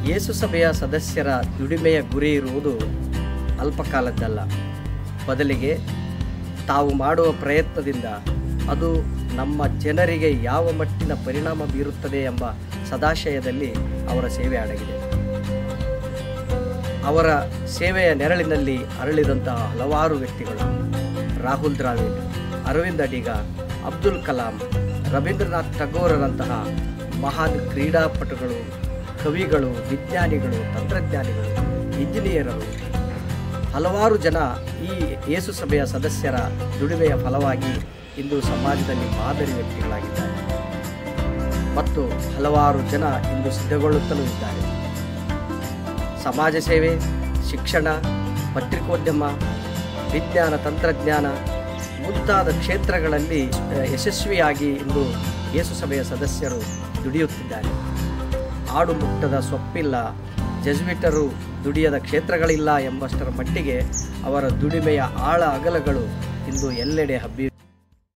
ಯೇಸು ಸಭೆಯ ಸದಸ್ಯರ ದುಡಿಮೆಯ ಗುರಿ ಇರುವುದು ಅಲ್ಪಕಾಲದ್ದಲ್ಲ ಬದಲಿಗೆ ತಾವು ಮಾಡುವ ಪ್ರಯತ್ನದಿಂದ ಅದು ನಮ್ಮ ಜನರಿಗೆ ಯಾವ ಮಟ್ಟಿನ ಪರಿಣಾಮ ಬೀರುತ್ತದೆ ಎಂಬ ಸದಾಶಯದಲ್ಲಿ ಅವರ ಸೇವೆ ಅಡಗಿದೆ ಅವರ ಸೇವೆಯ ನೆರಳಿನಲ್ಲಿ ಅರಳಿದಂತಹ ಹಲವಾರು ವ್ಯಕ್ತಿಗಳು ರಾಹುಲ್ ದ್ರಾವಿಡ್ ಅರವಿಂದ್ ಅಡಿಗ ಅಬ್ದುಲ್ ಕಲಾಂ ರವೀಂದ್ರನಾಥ್ ಟಗೋರರಂತಹ ಮಹಾನ್ ಕ್ರೀಡಾಪಟುಗಳು ಕವಿಗಳು ವಿಜ್ಞಾನಿಗಳು ತಂತ್ರಜ್ಞಾನಿಗಳು ಇಂಜಿನಿಯರರು ಹಲವಾರು ಜನ ಈ ಯೇಸು ಸಭೆಯ ಸದಸ್ಯರ ದುಡಿಮೆಯ ಫಲವಾಗಿ ಇಂದು ಸಮಾಜದಲ್ಲಿ ಮಾದರಿ ವ್ಯಕ್ತಿಗಳಾಗಿದ್ದಾರೆ ಮತ್ತು ಹಲವಾರು ಜನ ಇಂದು ಸಿದ್ಧಗೊಳ್ಳುತ್ತಲೂ ಇದ್ದಾರೆ ಸಮಾಜ ಸೇವೆ ಶಿಕ್ಷಣ ಪತ್ರಿಕೋದ್ಯಮ ವಿಜ್ಞಾನ ತಂತ್ರಜ್ಞಾನ ಮುಂತಾದ ಕ್ಷೇತ್ರಗಳಲ್ಲಿ ಅಹ್, ಯಶಸ್ವಿಯಾಗಿ ಇಂದು ಯೇಸು ಸಭೆಯ ಸದಸ್ಯರು ದುಡಿಯುತ್ತಿದ್ದಾರೆ ಆಡು ಮುಟ್ಟದ ಸೊಪ್ಪಿಲ್ಲ ಜಜ್ವಿಟರು ದುಡಿಯದ ಕ್ಷೇತ್ರಗಳಿಲ್ಲ ಎಂಬಷ್ಟರ ಮಟ್ಟಿಗೆ ಅವರ ದುಡಿಮೆಯ ಆಳ ಅಗಲಗಳು ಇಂದು ಎಲ್ಲೆಡೆ ಹಬ್ಬಿ